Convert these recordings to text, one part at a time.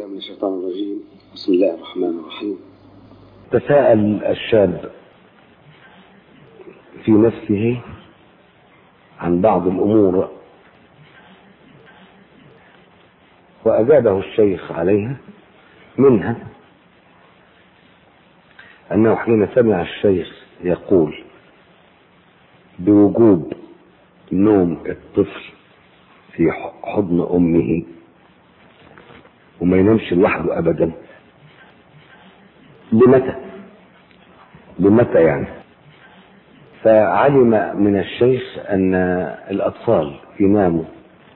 بالله من الشيطان الرجيم بسم الله الرحمن الرحيم تساءل الشاب في نفسه عن بعض الأمور وأجابه الشيخ عليها منها أنه حين سمع الشيخ يقول بوجوب نوم الطفل في حضن أمه وما ينامش لوحده أبدا لمتى لمتى يعني فعلم من الشيخ أن الأطفال يناموا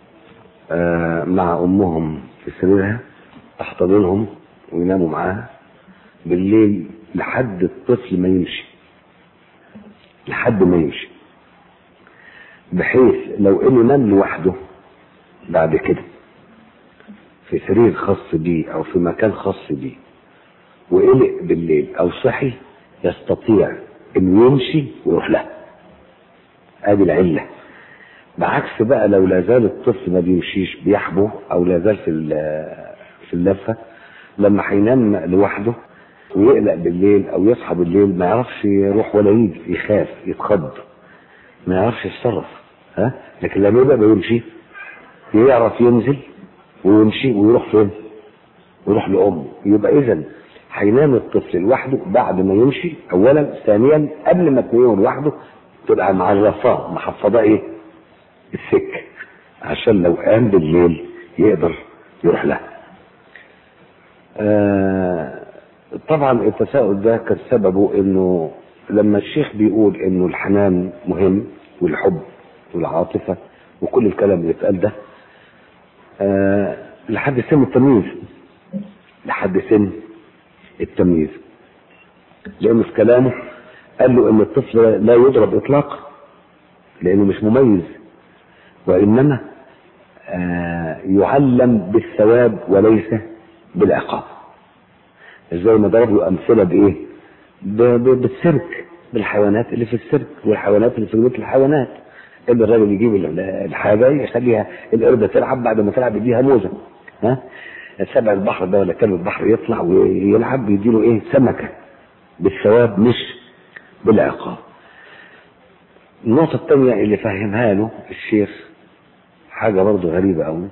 مع أمهم في سريرها تحتضنهم ويناموا معاها بالليل لحد الطفل ما يمشي لحد ما يمشي بحيث لو انه نام لوحده بعد كده في سرير خاص بيه او في مكان خاص بيه وقلق بالليل او صحي يستطيع انه يمشي ويروح لها ادي العله بعكس بقى لو لا زال الطفل ما بيمشيش بيحبو او لا زال في في اللفه لما هينام لوحده ويقلق بالليل او يصحى بالليل ما يعرفش يروح ولا يجي يخاف يتخض ما يعرفش يتصرف ها لكن لما يبقى بيمشي يعرف ينزل ويمشي ويروح فين ويروح لامه يبقى اذا هينام الطفل لوحده بعد ما يمشي اولا ثانيا قبل ما تنيمه لوحده تبقى معرفاه محفظاه ايه السك عشان لو قام بالليل يقدر يروح لها آه طبعا التساؤل ده كان سببه انه لما الشيخ بيقول انه الحنان مهم والحب والعاطفة وكل الكلام اللي اتقال ده آه لحد سن التمييز لحد سن التمييز لانه في كلامه قال له ان الطفل لا يضرب اطلاقا لانه مش مميز وانما آه يعلم بالثواب وليس بالعقاب زي ما ضرب له امثله بايه بالسيرك بالحيوانات اللي في السيرك والحيوانات اللي في جنينه الحيوانات اللي الراجل يجيب الحاجه يخليها القرده تلعب بعد ما تلعب يديها موزه ها سبع البحر ده ولا كلب البحر يطلع ويلعب يديله ايه سمكه بالثواب مش بالعقاب النقطة الثانية اللي فهمها له الشيخ حاجة برضه غريبة أوي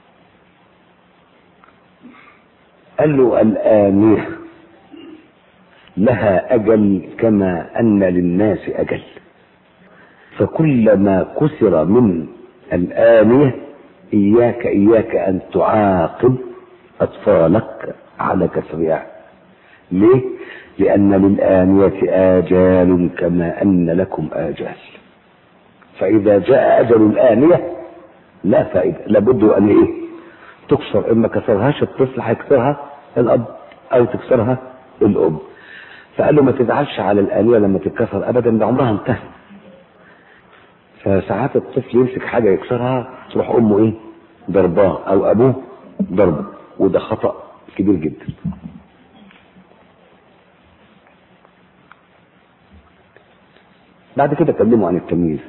قال له الآنية لها أجل كما أن للناس أجل فكلما كسر من الآنية إياك إياك أن تعاقب أطفالك على كسرها ليه؟ لأن للآنية آجال كما أن لكم آجال فإذا جاء أجل الآنية لا فائدة لابد أن إيه؟ تكسر إما كسرهاش الطفل هيكسرها الأب أو تكسرها الأم فقال له ما تزعلش على الآلية لما تتكسر أبدا ده عمرها انتهى فساعات الطفل يمسك حاجة يكسرها تروح أمه إيه ضرباه أو أبوه ضربه وده خطأ كبير جدا بعد كده كلموا عن التمييز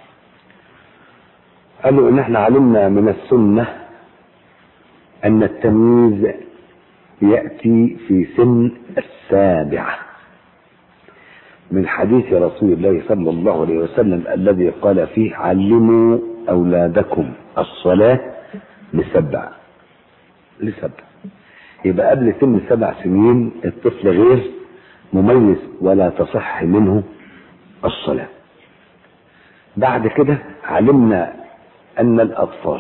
قالوا ان احنا علمنا من السنة ان التمييز يأتي في سن السابعة من حديث رسول الله صلى الله عليه وسلم الذي قال فيه علموا أولادكم الصلاة لسبع لسبع يبقى قبل سن سبع سنين الطفل غير مميز ولا تصح منه الصلاة بعد كده علمنا أن الأطفال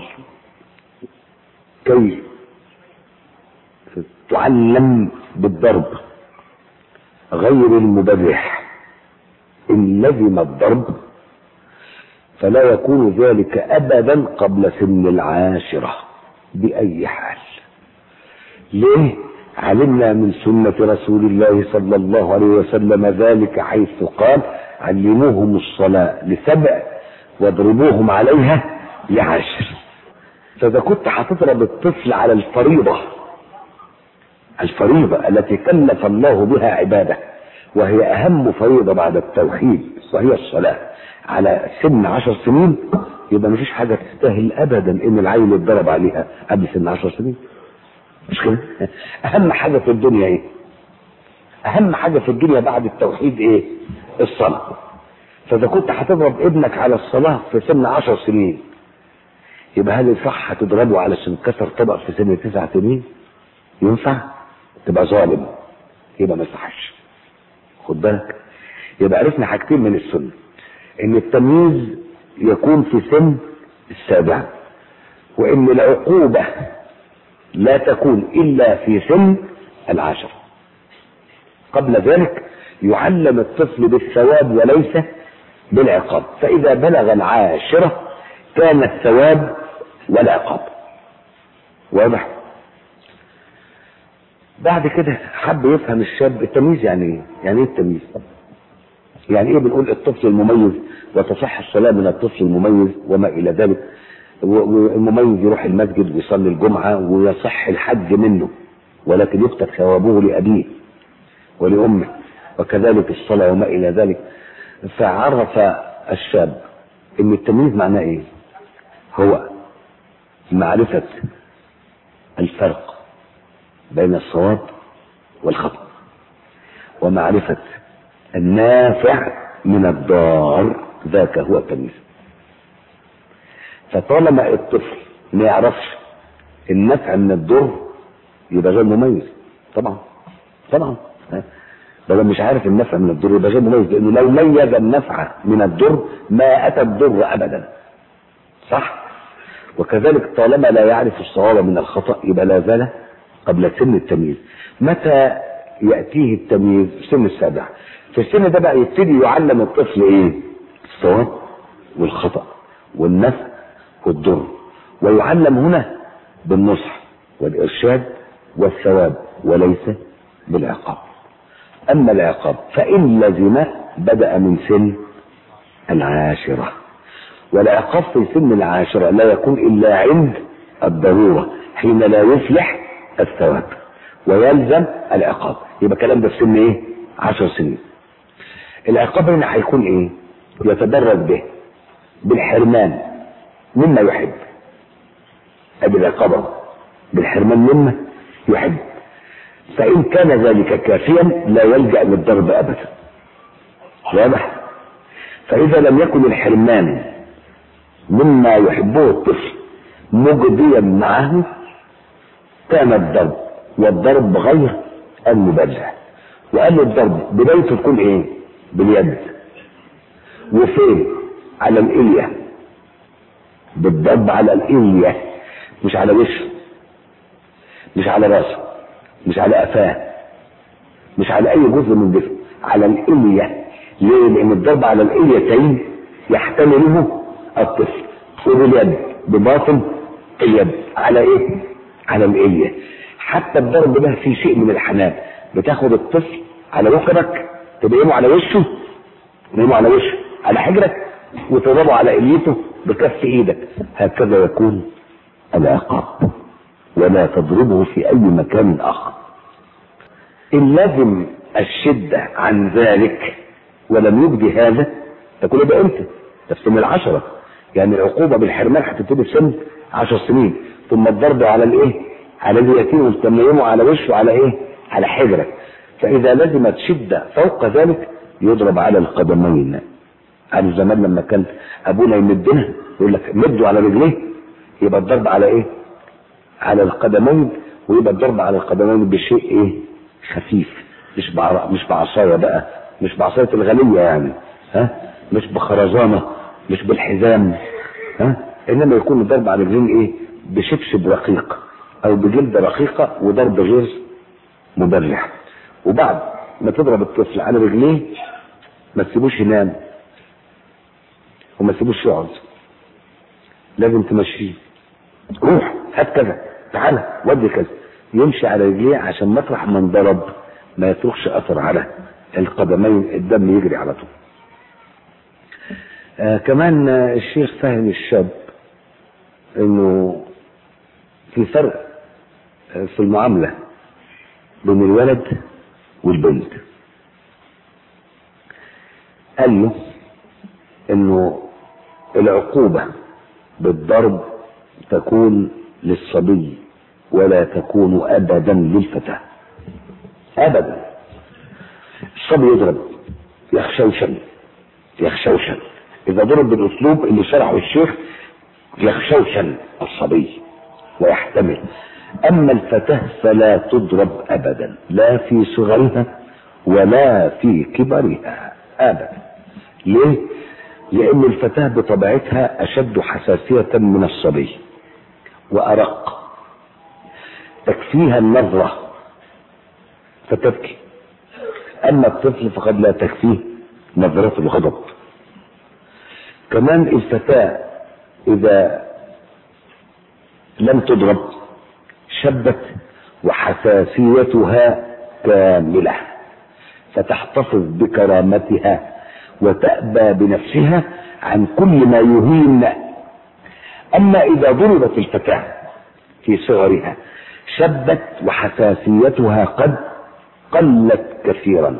كي تعلم بالضرب غير المبرح إن لزم الضرب فلا يكون ذلك أبدا قبل سن العاشرة بأي حال ليه؟ علمنا من سنة رسول الله صلى الله عليه وسلم ذلك حيث قال علموهم الصلاة لسبع واضربوهم عليها لعشر فإذا كنت هتضرب الطفل على الفريضة الفريضة التي كلف الله بها عباده وهي أهم فريضة بعد التوحيد وهي الصلاة على سن عشر سنين يبقى مفيش حاجة تستاهل أبدا إن العيل يتضرب عليها قبل سن عشر سنين مش كده اهم حاجه في الدنيا ايه اهم حاجه في الدنيا بعد التوحيد ايه الصلاه فاذا كنت هتضرب ابنك على الصلاه في سن عشر سنين يبقى هل يصح تضربه علشان كسر طبق في سن تسع سنين ينفع تبقى ظالم يبقى ما يصحش خد بالك يبقى عرفنا حاجتين من السنه ان التمييز يكون في سن السابع وان العقوبه لا تكون الا في سن العاشر قبل ذلك يعلم الطفل بالثواب وليس بالعقاب فاذا بلغ العاشره كان الثواب والعقاب واضح بعد كده حب يفهم الشاب التمييز يعني ايه يعني ايه التمييز يعني ايه بنقول الطفل المميز وتصح الصلاه من الطفل المميز وما الى ذلك والمميز يروح المسجد ويصلي الجمعه ويصح الحج منه ولكن يكتب ثوابه لابيه ولامه وكذلك الصلاه وما الى ذلك فعرف الشاب ان التمييز معناه ايه هو معرفه الفرق بين الصواب والخطا ومعرفه النافع من الضار ذاك هو التمييز فطالما الطفل ما يعرفش النفع من الضر يبقى غير مميز طبعا طبعا بدل مش عارف النفع من الضر يبقى غير مميز لانه لو ميز النفع من الضر ما اتى الضر ابدا صح وكذلك طالما لا يعرف الصواب من الخطا يبقى لا زال قبل سن التمييز متى ياتيه التمييز في سن السابع في السن ده بقى يبتدي يعلم الطفل ايه الصواب والخطا والنفع والضر ويعلم هنا بالنصح والارشاد والثواب وليس بالعقاب اما العقاب فان لزم بدا من سن العاشره والعقاب في سن العاشره لا يكون الا عند الضروره حين لا يفلح الثواب ويلزم العقاب يبقى الكلام ده في سن ايه عشر سنين العقاب هنا هيكون ايه يتدرج به بالحرمان مما يحب ادي العقاب بالحرمان مما يحب فان كان ذلك كافيا لا يلجا للضرب ابدا واضح فاذا لم يكن الحرمان مما يحبه الطفل مجديا معه كان الضرب والضرب غير المبرح وقال له الضرب بدايته تكون ايه باليد وفين على الإلية بالضرب على الإلية مش على وشه مش على راسه مش على قفاه مش على أي جزء من جسمه على الإلية ليه؟ لأن الضرب على الإليتين يحتمله الطفل وباليد بباطن اليد على إيه؟ على الإلية حتى الضرب ده فيه شيء من الحنان بتاخد الطفل على ركبك تبقيمه على وشه تبقيمه على وشه على حجرك وتضربه على اليته بكف ايدك هكذا يكون العقاب ولا تضربه في اي مكان اخر ان لزم الشدة عن ذلك ولم يبدي هذا تكون يبقى امتى؟ ده في سن العشرة يعني العقوبة بالحرمان هتبتدي في سن عشر سنين ثم الضرب على الايه؟ على اليتيم وتميمه على وشه على ايه؟ على حجرك فإذا لزمت شدة فوق ذلك يضرب على القدمين عن زمان لما كان أبونا يمدنا يقول لك مدوا على رجليه يبقى الضرب على إيه؟ على القدمين ويبقى الضرب على القدمين بشيء إيه؟ خفيف مش بعر... مش بعصاية بقى مش بعصاية الغنية يعني ها؟ مش بخرزانة مش بالحزام ها؟ إنما يكون الضرب على الرجلين إيه؟ بشبشب رقيق أو بجلدة رقيقة وضرب غير مبرح وبعد ما تضرب الطفل على رجليه ما تسيبوش ينام وما تسيبوش يقعد لازم تمشيه روح هات كذا تعالى ودي كذا يمشي على رجليه عشان مطرح ما انضرب ما يتركش اثر على القدمين الدم يجري على طول آه كمان آه الشيخ فهم الشاب انه في فرق آه في المعامله بين الولد والبنت قال له انه العقوبة بالضرب تكون للصبي ولا تكون ابدا للفتاه ابدا الصبي يضرب يخشوشن يخشوشن اذا ضرب بالاسلوب اللي شرحه الشيخ يخشوشن الصبي ويحتمل اما الفتاه فلا تضرب ابدا لا في صغرها ولا في كبرها ابدا ليه لان الفتاه بطبيعتها اشد حساسيه من الصبي وارق تكفيها النظره فتبكي اما الطفل فقد لا تكفيه نظره الغضب كمان الفتاه اذا لم تضرب شبت وحساسيتها كامله فتحتفظ بكرامتها وتأبى بنفسها عن كل ما يهين أما إذا ضربت الفتاة في صغرها شبت وحساسيتها قد قلت كثيرا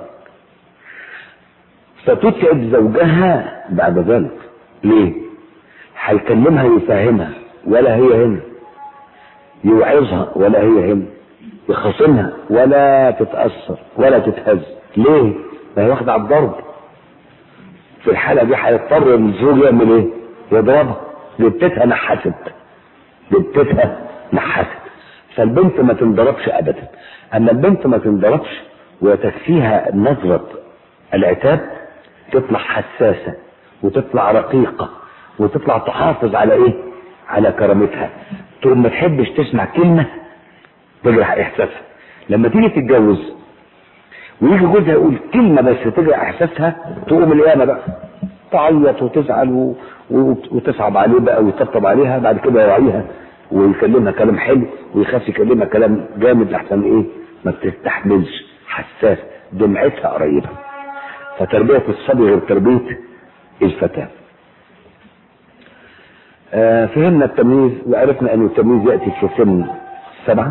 فتتعب زوجها بعد ذلك ليه؟ هيكلمها يفهمها ولا هي هنا يوعظها ولا هي هنا يخاصمها ولا تتأثر ولا تتهز ليه؟ ما هي واخدة على الضرب في الحالة دي هيضطر الزوج يعمل ايه؟ يضربها جبتها نحست جبتها نحست فالبنت ما تنضربش ابدا اما البنت ما تنضربش وتكفيها نظرة العتاب تطلع حساسة وتطلع رقيقة وتطلع تحافظ على ايه؟ على كرامتها تقوم ما تحبش تسمع كلمة تجرح احساسها لما تيجي تتجوز ويجي جوزها يقول كلمه بس تجرح احساسها تقوم القيامه بقى تعيط وتزعل و... و... وتصعب عليه بقى ويطبطب عليها بعد كده يراعيها ويكلمها كلام حلو ويخاف يكلمها كلام جامد لحسن ايه ما تستحملش حساس دمعتها قريبه فتربيه الصبي غير تربيه الفتاه آه فهمنا التمييز وعرفنا ان التمييز ياتي في سن سبعه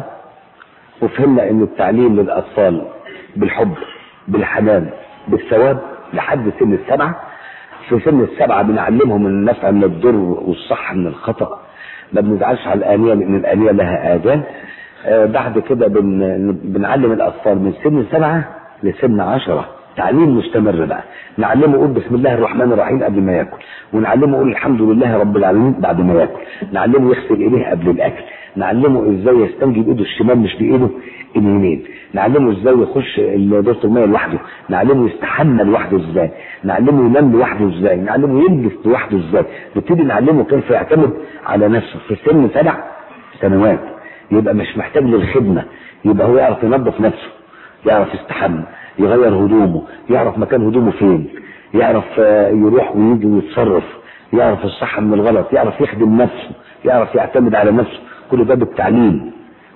وفهمنا ان التعليم للاطفال بالحب بالحنان بالثواب لحد سن السبعة في سن السبعة بنعلمهم النفع من الضر والصح من الخطأ ما بنزعلش على الآنية لأن الآنية لها آذان آه بعد كده بن... بنعلم الأطفال من سن السبعة لسن عشرة تعليم مستمر بقى نعلمه يقول بسم الله الرحمن الرحيم قبل ما ياكل ونعلمه يقول الحمد لله رب العالمين بعد ما ياكل نعلمه يغسل ايديه قبل الاكل نعلمه ازاي يستنجي بايده الشمال مش بايده اليمين نعلمه ازاي يخش دورة المية لوحده نعلمه يستحمى لوحده ازاي نعلمه ينام لوحده ازاي نعلمه يلبس لوحده ازاي نبتدي نعلمه كيف يعتمد على نفسه في سن سبع سنوات يبقى مش محتاج للخدمة يبقى هو يعرف ينظف نفسه يعرف يستحمى يغير هدومه يعرف مكان هدومه فين يعرف يروح ويجي ويتصرف يعرف الصح من الغلط يعرف يخدم نفسه يعرف يعتمد على نفسه كل ده بالتعليم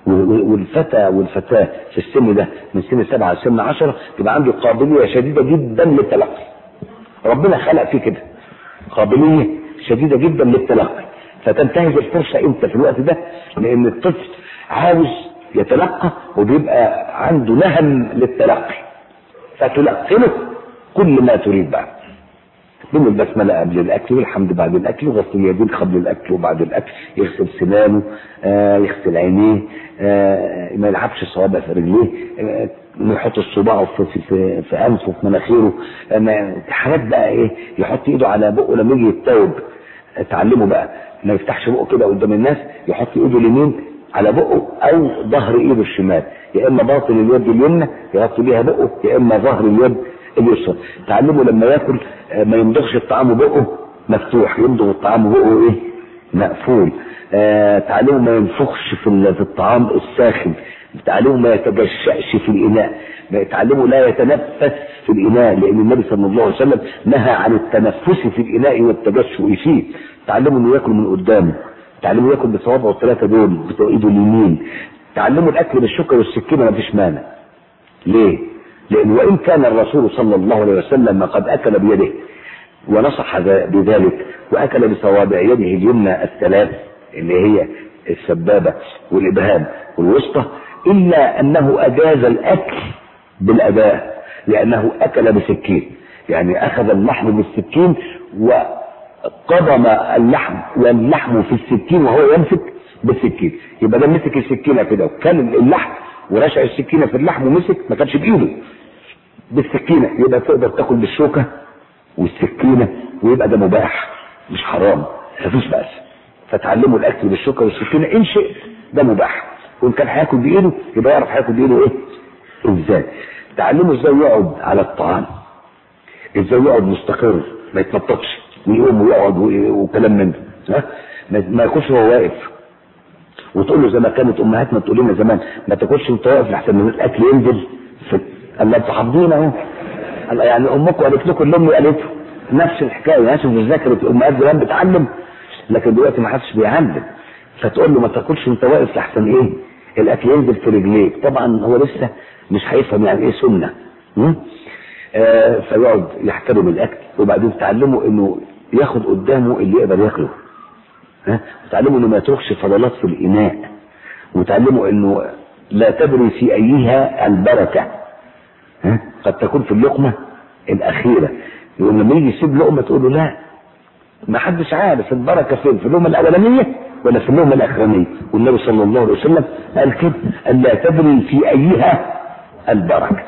والفتى والفتاة في السن ده من سن سبعة لسن عشرة يبقى عنده قابلية شديدة جدا للتلقي ربنا خلق فيه كده قابلية شديدة جدا للتلقي فتنتهز الفرصة امتى في الوقت ده لان الطفل عاوز يتلقى وبيبقى عنده نهم للتلقي فتلقنه كل ما تريد بقى من البسملة قبل الأكل والحمد بعد الأكل وغسل اليدين قبل الأكل وبعد الأكل يغسل سنانه آه يغسل عينيه آه ما يلعبش صوابع في رجليه آه يحط الصباع في, في, في, في أنفه في مناخيره آه حاجات بقى إيه يحط إيده على بقه لما يجي يتوب تعلمه بقى ما يفتحش بقه كده قدام الناس يحط إيده اليمين على بقه أو ظهر إيده الشمال يا إما باطن اليد اليمنى يغطي بيها بقه يا إما ظهر اليد اليسرى تعلمه لما ياكل ما يمضغش الطعام بقه مفتوح يمضغ الطعام بقه ايه مقفول آه تعلمه ما ينفخش في في الطعام الساخن تعلمه ما يتجشأش في الإناء تعلمه لا يتنفس في الإناء لأن النبي صلى الله عليه وسلم نهى عن التنفس في الإناء والتجشؤ فيه تعلمه إنه ياكل من قدامه تعلمه ياكل بصوابعه الثلاثة دول بتوع إيده اليمين تعلمه الأكل بالشوكة والسكينة ما فيش مانع ليه؟ لأن وإن كان الرسول صلى الله عليه وسلم قد أكل بيده ونصح بذلك وأكل بصوابع يده اليمنى الثلاث اللي هي السبابة والإبهام والوسطى إلا أنه أجاز الأكل بالأداء لأنه أكل بسكين يعني أخذ اللحم بالسكين وقضم اللحم واللحم في السكين وهو يمسك بالسكين يبقى ده مسك السكينه كده وكان اللحم ورشع السكينه في اللحم ومسك ما كانش بايده بالسكينه يبقى تقدر تاكل بالشوكه والسكينه ويبقى ده مباح مش حرام مفيش بأس فتعلموا الاكل بالشوكه والسكينه ان شئت ده مباح وان كان هياكل بايده يبقى يعرف هياكل بايده ايه ازاي تعلموا ازاي يقعد على الطعام ازاي يقعد مستقر ما يتنططش ويقوم ويقعد و- وكلام من ده ها ما- ما ياكلش وهو واقف وتقول له زي ما كانت امهاتنا تقول لنا زمان ما تاكلش وانت واقف لحسن من الاكل ينزل في قال لا انتوا حافظين اهو قال يعني امكم قالت لكم اللي امي قالته نفس الحكايه ناس ذاكرت الامهات زمان بتعلم لكن دلوقتي ما حدش بيعلم فتقول له ما تاكلش وانت واقف لحسن ايه الاكل ينزل في رجليك طبعا هو لسه مش هيفهم يعني ايه سنه م? آه فيقعد يحترم الاكل وبعدين تعلمه انه ياخد قدامه اللي يقدر ياكله ها وتعلمه انه ما يتركش فضلات في الاناء وتعلمه انه لا تدري في ايها البركه ها قد تكون في اللقمه الاخيره يقول لما يجي يسيب لقمه تقول له لا ما حدش عارف البركه فين في اللقمه الاولانيه ولا في اللقمه الاخرانيه والنبي صلى الله عليه وسلم قال كده ان لا تدري في ايها البركه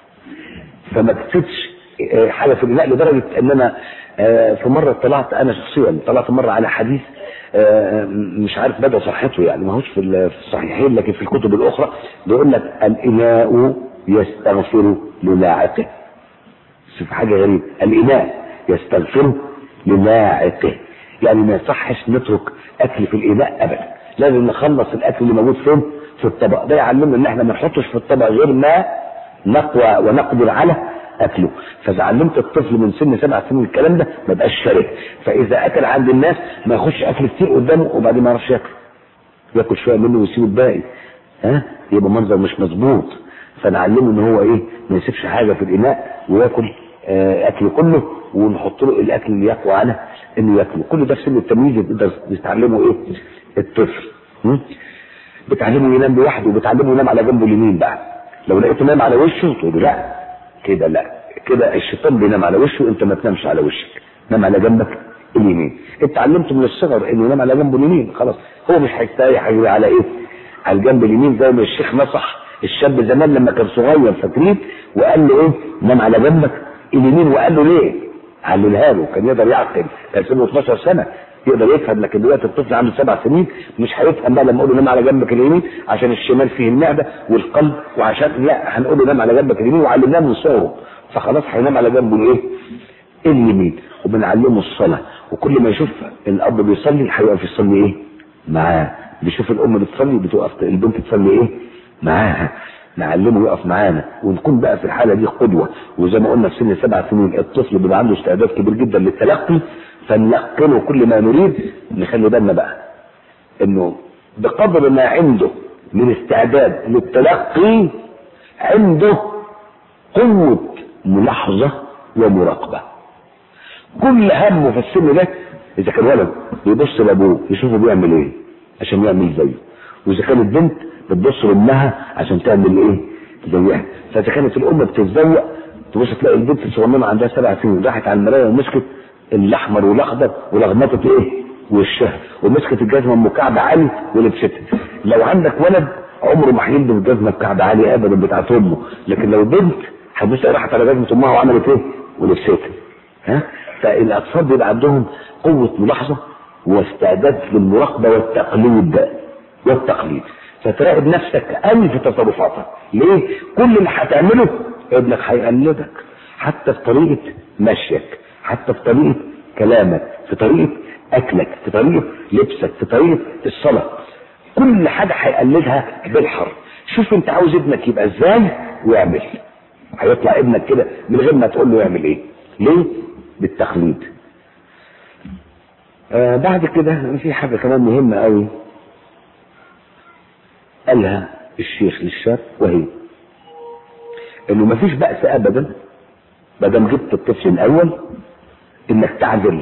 فما تكتبش آه، حاجه في الاناء لدرجه ان انا آه، في مره طلعت انا شخصيا طلعت مره على حديث آه، مش عارف مدى صحته يعني ما هوش في ال- في الصحيحين لكن في الكتب الاخرى بيقول لك الاناء يستغفر للاعقه شوف حاجه غريبه الاناء يستغفر للاعقه يعني ما يصحش نترك اكل في الاناء ابدا لازم نخلص الاكل اللي موجود فين في الطبق ده يعلمنا ان احنا ما نحطش في الطبق غير ما نقوى ونقدر على اكله فاذا علمت الطفل من سن سبع سنين الكلام ده ما بقاش شارك فاذا اكل عند الناس ما يخش اكل كتير قدامه وبعدين ما يعرفش ياكل ياكل شويه منه ويسيب الباقي ها يبقى منظر مش مظبوط فنعلمه ان هو ايه ما يسيبش حاجه في الاناء وياكل آه اكل كله ونحط له الاكل اللي يقوى على انه ياكله كل ده في سن التمييز يقدر يتعلمه ايه الطفل م? بتعلمه ينام لوحده وبتعلمه ينام على جنبه اليمين بقى لو لقيته نام على وشه تقول له لا كده لا كده الشيطان بينام على وشه انت ما تنامش على وشك نام على جنبك اليمين انت علمته من الصغر انه ينام على جنبه اليمين خلاص هو مش هيستريح هيجري على ايه على الجنب اليمين زي ما الشيخ نصح الشاب زمان لما كان صغير فاكرين وقال له ايه نام على جنبك اليمين وقال له ليه عللها له كان يقدر يعقل كان سنه 12 سنه يقدر يفهم لكن دلوقتي الطفل عنده سبع سنين مش هيفهم بقى لما اقول له نام على جنبك اليمين عشان الشمال فيه المعده والقلب وعشان لا هنقول له نام على جنبك اليمين وعلمناه من صغره فخلاص هينام على جنبه الايه؟ اليمين وبنعلمه الصلاه وكل ما يشوف الاب بيصلي هيقف يصلي ايه؟ معاه بيشوف الام بتصلي بتوقف البنت تصلي ايه؟ معاها نعلمه يقف معانا ونكون بقى في الحاله دي قدوه وزي ما قلنا في سن سبع سنين الطفل بيبقى عنده استعداد كبير جدا للتلقي فنلقنه كل ما نريد نخلي بالنا بقى انه بقدر ما عنده من استعداد للتلقي عنده قوه ملاحظه ومراقبه كل همه في السن ده اذا كان ولد يبص لابوه يشوفه بيعمل ايه عشان يعمل زيه واذا كانت بنت بتبص لامها عشان تعمل ايه زيها فاذا كانت الام بتتزوق تبص تلاقي البنت الصغننه عندها سبع سنين راحت على المرايه ومسكت الاحمر والاخضر ولغمطت ايه وشها ومسكت الجزمه ام كعب عالي ولبستها لو عندك ولد عمره ما هيلبس جزمه بكعب عالي ابدا بتاعت امه لكن لو بنت هتبص راحت على جزمه امها وعملت ايه ولبستها ها فالاطفال بيبقى عندهم قوه ملاحظه واستعداد للمراقبه والتقليد والتقليد فتراقب نفسك قوي في تصرفاتك ليه كل اللي هتعمله ابنك هيقلدك حتى في طريقه مشيك حتى في طريقه كلامك في طريقه اكلك في طريقه لبسك في طريقه الصلاه كل حاجه هيقلدها بالحرف شوف انت عاوز ابنك يبقى ازاي واعمل هيطلع ابنك كده من غير ما تقول له يعمل ايه ليه بالتقليد آه بعد كده في حاجه كمان مهمه قوي قالها الشيخ للشاب وهي انه مفيش بأس ابدا ما دام جبت الطفل الاول انك تعدل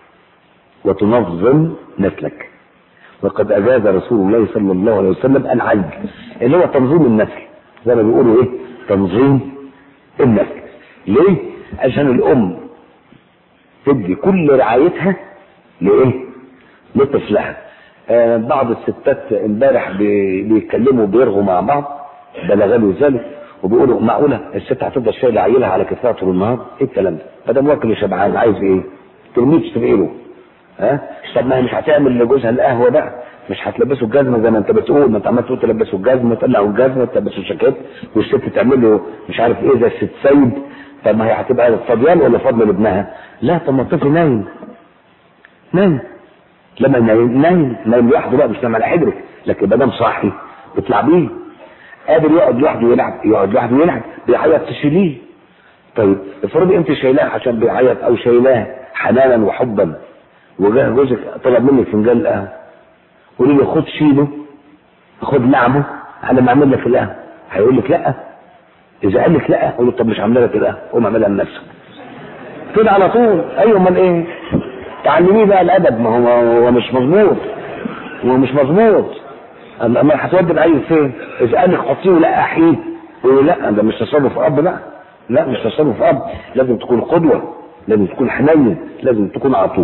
وتنظم نسلك وقد اجاز رسول الله صلى الله عليه وسلم العدل اللي هو تنظيم النسل زي ما بيقولوا ايه تنظيم النسل ليه عشان الام تدي كل رعايتها لايه لطفلها آه بعض الستات امبارح بي- بيتكلموا بيرغوا مع بعض بلغني ذلك وبيقولوا معقوله الست هتفضل شايله عيلها على كتفها طول النهار ايه الكلام ده؟ ما دام واكل وشبعان عايز ايه؟ ترميه تشتري له ها؟ طب ما هي مش هتعمل لجوزها القهوه بقى مش هتلبسه الجزمه زي ما انت بتقول ما انت عمال تقول تلبسه الجزمه تقلعوا الجزمه تلبسه شاكيت والست تعمل له مش عارف ايه زي الست سيد طب ما هي هتبقى فضيان ولا فضل لابنها؟ لا طب ما الطفل نايم نايم لما نايم نايم نايم لوحده بقى مش نايم على حجرك لكن ما دام صاحي اطلع بيه قادر يقعد لوحده يلعب يقعد لوحده يلعب بيعيط تشيليه طيب افرضي انت شايلاه عشان بيعيط او شايلاه حنانا وحبا وجاه جوزك طلب منك فنجان القهوه قولي له خد شيله خد لعبه على ما اعمل لك القهوه هيقول لك لا اذا قال لك لا قول له طب مش هعمل لك القهوه قوم اعملها لنفسك كده على طول ايوه امال ايه تعلميه بقى الادب ما هو هو مش مظبوط هو مش مظبوط اما أما هتودي العيل فين؟ اذا قال لك حطيه لا احييه قول له لا ده مش تصرف اب بقى لا مش تصرف اب لازم تكون قدوه لازم تكون حنين لازم تكون عطوف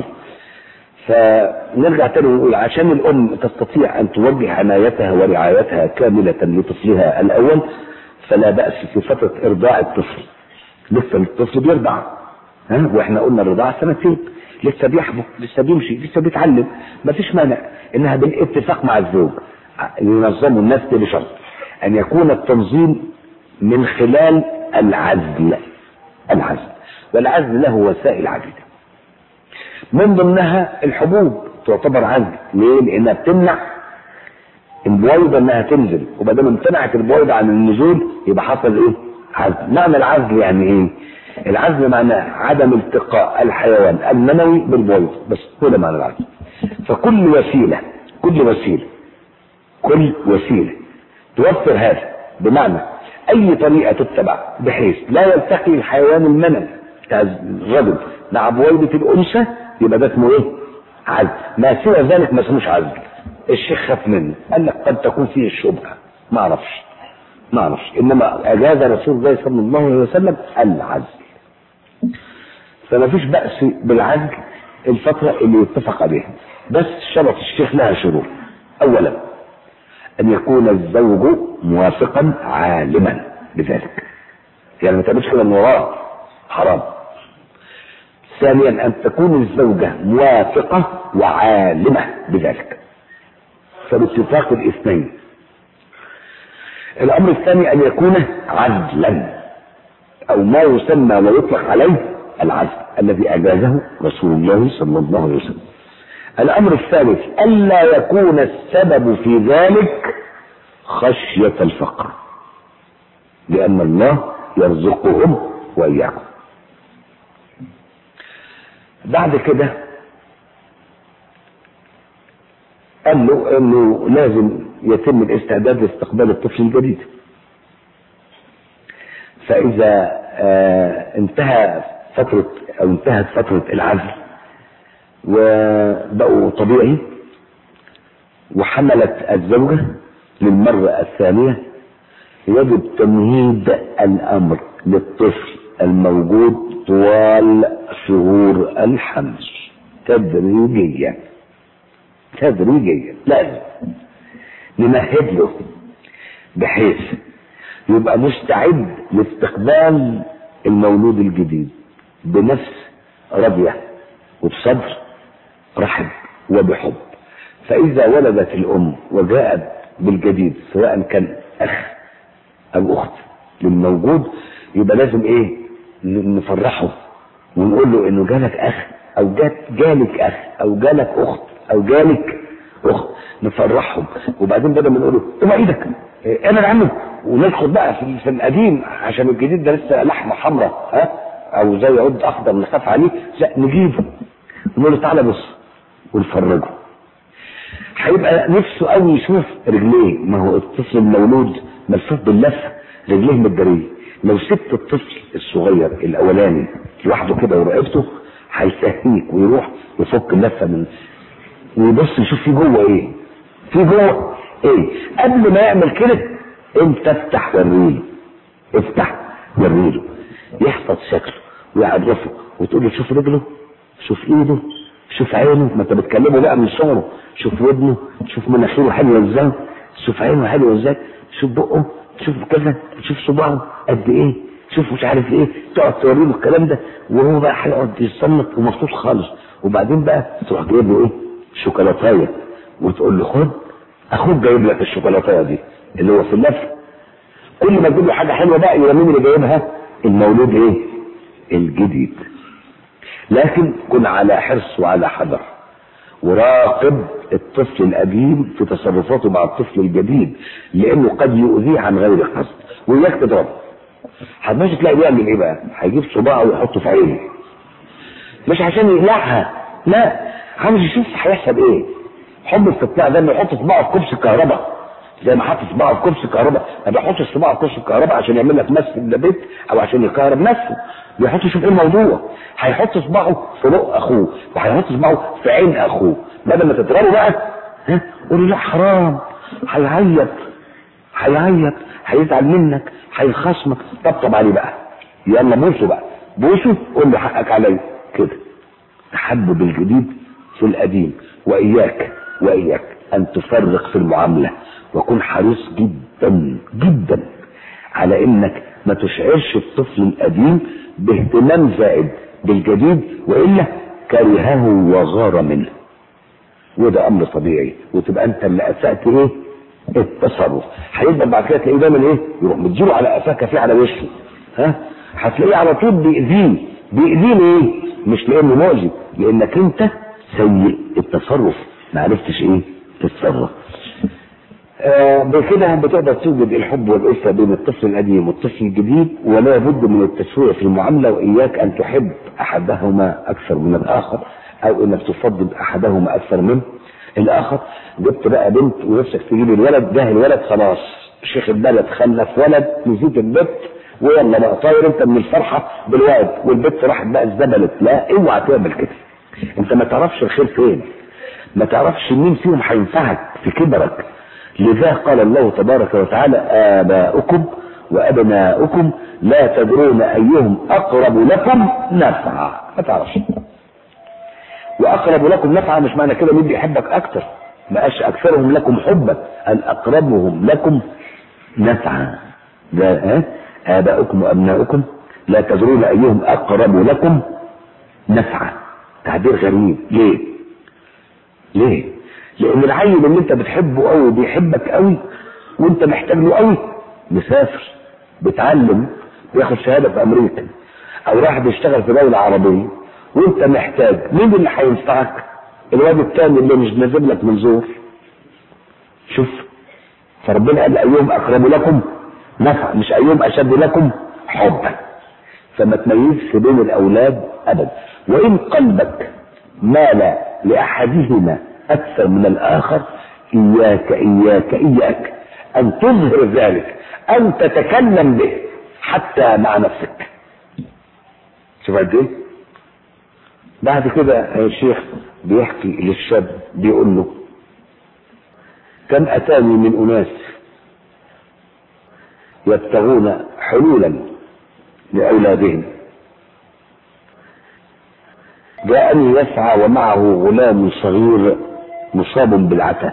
فنرجع تاني ونقول عشان الام تستطيع ان توجه عنايتها ورعايتها كامله لطفلها الاول فلا باس في فتره ارضاع الطفل لسه الطفل بيرضع ها واحنا قلنا الرضاعه سنتين لسه بيحبو لسه بيمشي لسه بيتعلم مفيش مانع انها بالاتفاق مع الزوج ينظموا الناس دي بشرط ان يكون التنظيم من خلال العزل العزل والعزل له وسائل عديده من ضمنها الحبوب تعتبر عزل ليه؟ لانها بتمنع البويضه انها تنزل وما دام امتنعت البويضه عن النزول يبقى حصل ايه؟ عزل معنى العزل يعني ايه؟ العزل معناه عدم التقاء الحيوان المنوي بالبويضه بس هو ده معنى العزل فكل وسيله كل وسيله كل وسيله توفر هذا بمعنى اي طريقه تتبع بحيث لا يلتقي الحيوان المنوي بتاع الرجل مع بويضه الانثى يبقى ده اسمه ايه؟ عزل ما سوى ذلك ما اسموش عزل الشيخ خاف منه قال لك قد تكون فيه الشبهه ما اعرفش ما اعرفش انما اجاز رسول الله صلى الله عليه وسلم العزل فما فيش بأس بالعزل الفترة اللي يتفق عليها بس شرط الشيخ لها شروط أولا أن يكون الزوج موافقا عالما بذلك يعني ما تعملش كده من وراه حرام ثانيا أن تكون الزوجة موافقة وعالمة بذلك فباتفاق الاثنين الأمر الثاني أن يكون عدلا أو ما يسمى ويطلق عليه العزل الذي أجازه رسول الله صلى الله عليه وسلم الأمر الثالث ألا يكون السبب في ذلك خشية الفقر لأن الله يرزقهم وإياكم بعد كده قال له انه لازم يتم الاستعداد لاستقبال الطفل الجديد فاذا آه انتهى فترة او انتهت فترة العزل وبقوا طبيعي وحملت الزوجة للمرة الثانية يجب تمهيد الامر للطفل الموجود طوال شهور الحمل تدريجيا تدريجيا لازم نمهد له بحيث يبقى مستعد لاستقبال المولود الجديد بنفس راضية وبصبر رحب وبحب فإذا ولدت الأم وجاءت بالجديد سواء كان أخ أو أخت للموجود يبقى لازم إيه نفرحه ونقول له إنه جالك أخ أو جات جالك أخ أو جالك أخت أو جالك أخت نفرحهم وبعدين بدل ما نقول له قوم إيدك انا عنه وندخل بقى في, في القديم عشان الجديد ده لسه لحمه حمراء ها او زي عود اخضر نخاف عليه لا نجيبه ونقول له تعالى بص ونفرجه هيبقى نفسه قوي يشوف رجليه ما هو الطفل المولود ملفوف باللفه رجليه متداريه لو سبت الطفل الصغير الاولاني لوحده كده ورقبته هيسهيك ويروح يفك اللفه من ويبص يشوف في جوه ايه في جوه ايه قبل ما يعمل كده انت افتح وريله افتح وريله يحفظ شكله ويعرفه وتقول له شوف رجله شوف ايده شوف عينه ما انت بتكلمه بقى من صغره شوف ودنه شوف مناخيره حلوه ازاي شوف عينه حلوه ازاي شوف بقه شوف كذا شوف صباعه قد ايه شوف مش عارف ايه تقعد توري له الكلام ده وهو بقى هيقعد يتصنت ومبسوط خالص وبعدين بقى تروح جايب له ايه شوكولاتايه وتقول له خد اخوك جايب لك الشوكولاتايه دي اللي هو في اللف كل ما تجيب له حاجه حلوه بقى يبقى مين اللي جايبها المولود ايه الجديد لكن كن على حرص وعلى حذر وراقب الطفل القديم في تصرفاته مع الطفل الجديد لانه قد يؤذيه عن غير قصد وإياك تضربه هتمشي تلاقي بيعمل ايه بقى؟ هيجيب صباعه ويحطه في عينه مش عشان يقلعها لا عاوز يشوف هيحصل ايه حب الاستطلاع ده انه يحط صباعه في كبس الكهرباء زي ما حط صباعه في كبس الكهرباء ما بيحط صباعه في كبس الكهرباء عشان يعمل لك مس البيت او عشان يكهرب نفسه بيحط يشوف ايه الموضوع هيحط صباعه في بق اخوه وهيحط صباعه في عين اخوه بدل ما تضربه بقى ها قول له لا حرام هيعيط هيعيط هيزعل منك هيخصمك طبطب عليه بقى يلا بوسه بقى بوسه قول له حقك عليا كده تحبب الجديد في القديم واياك واياك ان تفرق في المعامله وكن حريص جدا جدا على انك ما تشعرش الطفل القديم باهتمام زائد بالجديد والا كرهه وغار منه وده امر طبيعي وتبقى انت اللي اسات ايه التصرف هيبقى بعد كده تلاقيه دايما ايه يروح مديله على قفاه كافيه على وشه ها هتلاقيه على طول بيأذيه بيأذيه ليه؟ مش لانه مؤذي لانك انت سيء التصرف ما عرفتش ايه تتصرف آه بكده بتقدر توجد الحب والألفة بين الطفل القديم والطفل الجديد ولا بد من التسوية في المعاملة وإياك أن تحب أحدهما أكثر من الآخر أو إنك تفضل أحدهما أكثر من الآخر جبت بقى بنت ونفسك تجيب الولد ده الولد خلاص شيخ البلد خلف ولد نسيت البنت ويلا بقى طاير انت من الفرحه بالولد والبنت راحت بقى ازدبلت لا اوعى تعمل كده انت ما تعرفش الخير فين ما تعرفش مين فيهم هينفعك في كبرك لذا قال الله تبارك وتعالى آباؤكم وأبناؤكم لا تدرون أيهم أقرب لكم نفعا ما تعرفش وأقرب لكم نفعا مش معنى كده مين بيحبك أكتر ما قالش أكثرهم لكم حبا أن أقربهم لكم نفعا ده ها آباؤكم وأبناؤكم لا تدرون أيهم أقرب لكم نفعا تعبير غريب ليه؟ ليه؟ لان العيل اللي انت بتحبه قوي بيحبك قوي وانت محتاج له قوي مسافر بيتعلم بياخد شهاده في امريكا او راح بيشتغل في دوله عربيه وانت محتاج مين اللي هينفعك؟ الواد التاني اللي مش نازل لك من زور شوف فربنا قال ايهم اقرب لكم نفع مش ايهم اشد لكم حبا فما تميزش بين الاولاد ابدا وان قلبك مال لاحدهما أكثر من الآخر إياك إياك إياك أن تظهر ذلك أن تتكلم به حتى مع نفسك شوف قد إيه؟ بعد كده الشيخ بيحكي للشاب بيقول له كم أتاني من أناس يبتغون حلولا لأولادهم جاءني يسعى ومعه غلام صغير مصاب بالعتة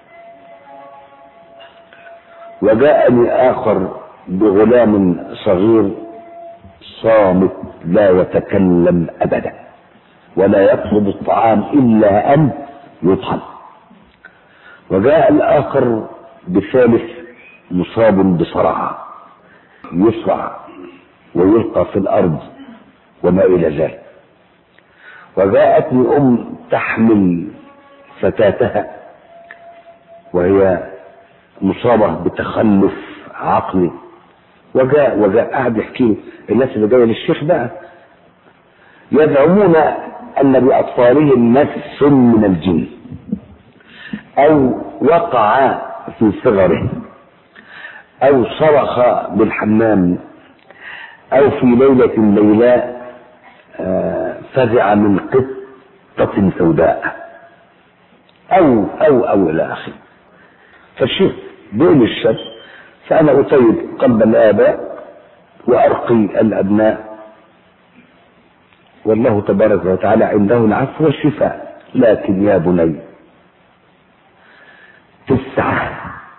وجاءني آخر بغلام صغير صامت لا يتكلم أبدا ولا يطلب الطعام إلا أن يطعم وجاء الآخر بثالث مصاب بصرع يصرع ويلقى في الأرض وما إلى ذلك وجاءتني أم تحمل فتاتها وهي مصابة بتخلف عقلي وجاء وجاء قاعد يحكي الناس اللي جايه للشيخ بقى يزعمون ان باطفالهم مس من الجن او وقع في صغره او صرخ بالحمام او في ليله ليلاء فزع من قطة سوداء أو أو أو إلى آخره فالشيخ بين الشاب فأنا أطيب قلب الآباء وأرقي الأبناء والله تبارك وتعالى عنده العفو والشفاء لكن يا بني تسعة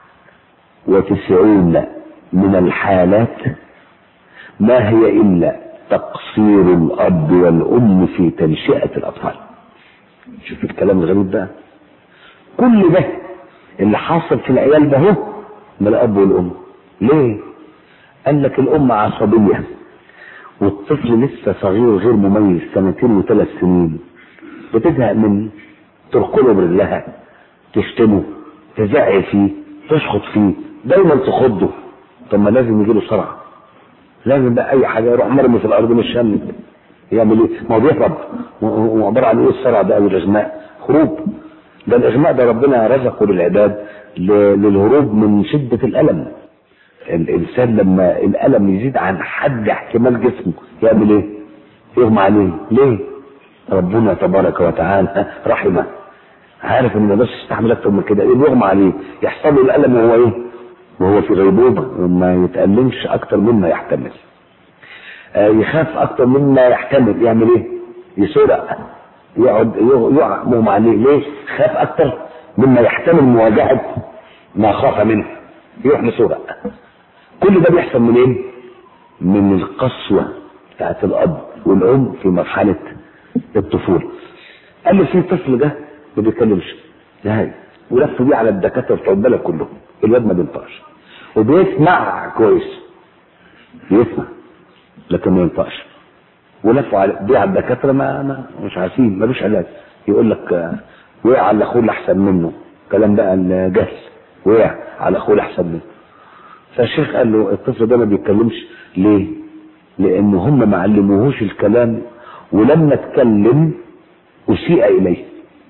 وتسعون من الحالات ما هي إلا تقصير الأب والأم في تنشئة الأطفال شوف الكلام الغريب ده كل ده اللي حاصل في العيال ده هو من الأب والأم ليه؟ قال لك الأم عصبية والطفل لسه صغير غير مميز سنتين وثلاث سنين بتزهق منه تركله برجلها تشتمه تزعق فيه تشخط فيه دايما تخضه طب ما لازم يجيله صرع لازم بقى اي حاجه يروح مرمي في الارض مش هم يعمل ايه؟ ما هو بيهرب هو عباره عن ايه الصرع ده او الاغماء؟ هروب ده الاغماء ده ربنا رزقه للعباد ل- للهروب من شده الالم الانسان لما الالم يزيد عن حد احتمال جسمه يعمل ايه؟ يغمى عليه ليه؟ ربنا تبارك وتعالى رحمه عارف ان ما يقدرش يستحمل اكتر من كده ايه يغمى عليه يحصل له الالم وهو ايه؟ وهو في غيبوبه وما يتألمش اكتر مما يحتمل آه يخاف اكتر مما يحتمل يعمل ايه؟ يسرق يقعد يقع مغمى عليه ليه؟ خاف اكتر مما يحتمل مواجهه ما خاف منه يروح لسرق كل ده بيحصل منين؟ من القسوه بتاعت الاب والام في مرحله الطفوله قال لي في طفل ده ما بيتكلمش نهائي ولفوا بيه على الدكاتره بتوع البلد كلهم الواد ما بينطقش وبيسمع كويس بيسمع لكن ما ينطقش ولفوا على بيه على الدكاتره ما, ما مش عارفين ملوش علاج يقول لك آه، وقع على اخوه اللي احسن منه كلام بقى الجهل وقع على اخوه اللي احسن منه فالشيخ قال له الطفل ده ما بيتكلمش ليه؟ لان هم ما علموهوش الكلام ولما اتكلم اسيء اليه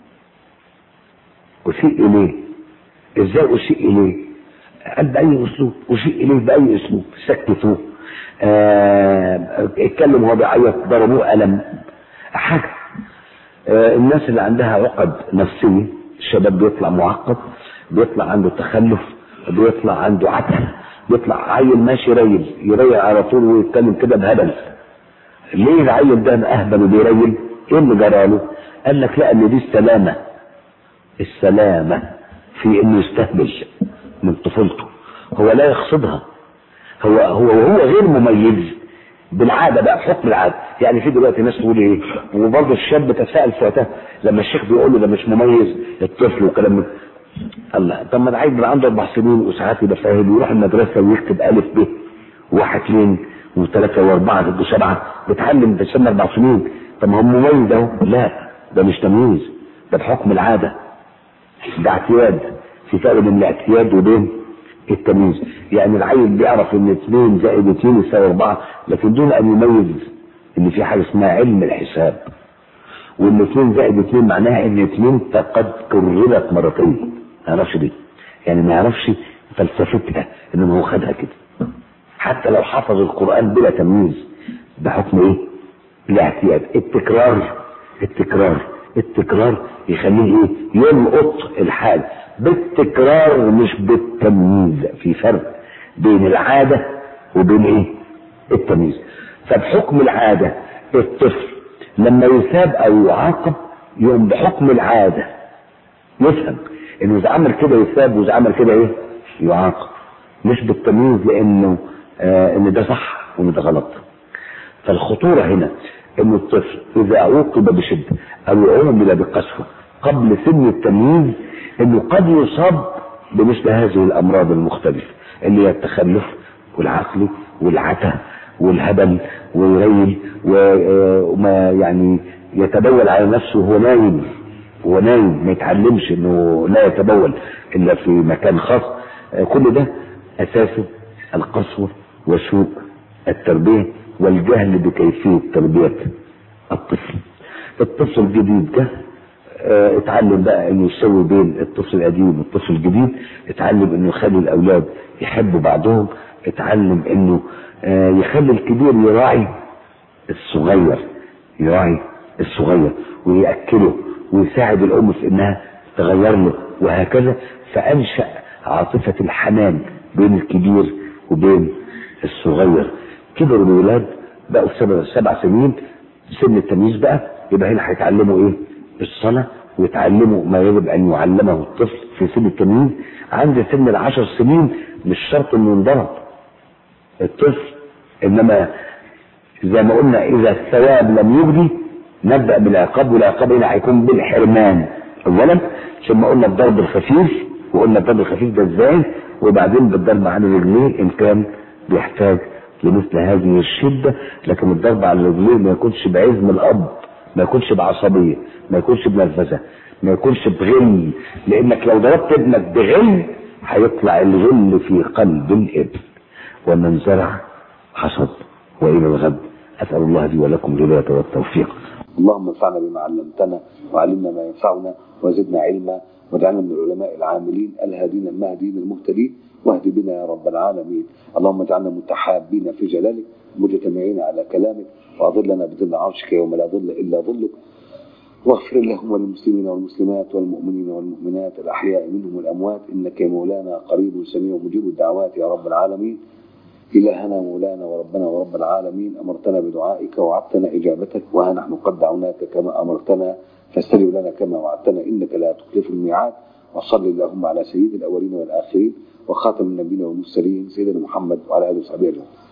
اسيء اليه ازاي اسيء اليه؟ قال باي اسلوب اسيء اليه باي اسلوب سكتوه آه اتكلم وهو بيعيط ضربوه قلم حاجه آه الناس اللي عندها عقد نفسيه الشباب بيطلع معقد بيطلع عنده تخلف بيطلع عنده عته بيطلع عيل ماشي ريل يريل على طول ويتكلم كده بهبل ليه العيل ده اهبل وبيريل ايه اللي جراله قال لك لا ان دي السلامه السلامه في انه يستهبل من طفولته هو لا يقصدها هو هو وهو غير مميز بالعاده بقى بحكم العاده يعني في دلوقتي ناس تقول ايه وبرضه الشاب تساءل في وقتها لما الشيخ بيقول له ده مش مميز الطفل وكلام من الله طب ما العيل يبقى عنده اربع سنين وساعات يبقى فاهم ويروح المدرسه ويكتب الف ب واحد اثنين وثلاثه واربعه وسبعه بيتعلم في سن اربع سنين طب ما هو مميز اهو لا ده مش تمييز ده بحكم العاده ده اعتياد في فرق بين الاعتياد وبين التمييز يعني العيل بيعرف ان اثنين زائد اثنين يساوي اربعه لكن دون ان يميز ان في حاجه اسمها علم الحساب وان اثنين زائد اثنين معناها ان اثنين قد كررت مرتين ما يعرفش دي يعني ما يعرفش فلسفتها ان هو خدها كده حتى لو حفظ القران بلا تمييز بحكم ايه؟ الاعتياد التكرار التكرار التكرار يخليه ايه؟ يلقط الحاجه بالتكرار مش بالتمييز في فرق بين العاده وبين ايه؟ التمييز فبحكم العاده الطفل لما يثاب او يعاقب يقوم بحكم العاده يفهم انه اذا عمل كده يثاب واذا عمل كده ايه؟ يعاقب مش بالتمييز لانه آه ان ده صح وان ده غلط فالخطوره هنا ان الطفل اذا عوقب بشده او عومل بقسوه قبل سن التمييز انه قد يصاب بمثل هذه الامراض المختلفه اللي هي التخلف والعقل والعته والهبل ويريل وما يعني يتبول على نفسه وهو نايم وهو نايم ما يتعلمش انه لا يتبول الا في مكان خاص كل ده اساسه القسوه وسوء التربيه والجهل بكيفيه تربيه الطفل الطفل الجديد ده اه اتعلم بقى انه يسوي بين الطفل القديم والطفل الجديد اتعلم انه يخلي الاولاد يحبوا بعضهم اتعلم انه اه يخلي الكبير يراعي الصغير يراعي الصغير ويأكله ويساعد الأم في إنها تغير له وهكذا فأنشأ عاطفة الحنان بين الكبير وبين الصغير كبروا الولاد بقوا سبع, سبع سنين سن التمييز بقى يبقى هنا هيتعلموا ايه الصلاة ويتعلموا ما يجب ان يعلمه الطفل في سن التمييز عند سن العشر سنين مش شرط انه ينضرب الطفل انما زي ما قلنا اذا الثواب لم يجدي نبدا بالعقاب والعقاب هنا هيكون بالحرمان اولا ثم قلنا الضرب الخفيف وقلنا الضرب الخفيف ده ازاي وبعدين بالضرب على رجليه ان كان بيحتاج لمثل هذه الشده لكن الضرب على رجليه ما يكونش بعزم الاب ما يكونش بعصبيه ما يكونش بنرفزه ما يكونش بغل لانك لو ضربت ابنك بغل هيطلع الغل في قلب الابن ومن زرع حصد والى الغد اسال الله لي ولكم الهدايه والتوفيق اللهم انفعنا بما علمتنا وعلمنا ما ينفعنا وزدنا علما واجعلنا من العلماء العاملين الهادين المهديين المهتدين واهد بنا يا رب العالمين اللهم اجعلنا متحابين في جلالك مجتمعين على كلامك واظلنا بظل عرشك يوم لا ظل الا ظلك واغفر اللهم للمسلمين والمسلمات والمؤمنين والمؤمنات الاحياء منهم والاموات انك يا مولانا قريب سميع مجيب الدعوات يا رب العالمين إلهنا مولانا وربنا ورب العالمين أمرتنا بدعائك ووعدتنا إجابتك وها نحن قد دعوناك كما أمرتنا فاستجب لنا كما وعدتنا إنك لا تخلف الميعاد وصل اللهم على سيد الأولين والآخرين وخاتم النبيين والمرسلين سيدنا محمد وعلى آله وصحبه أجمعين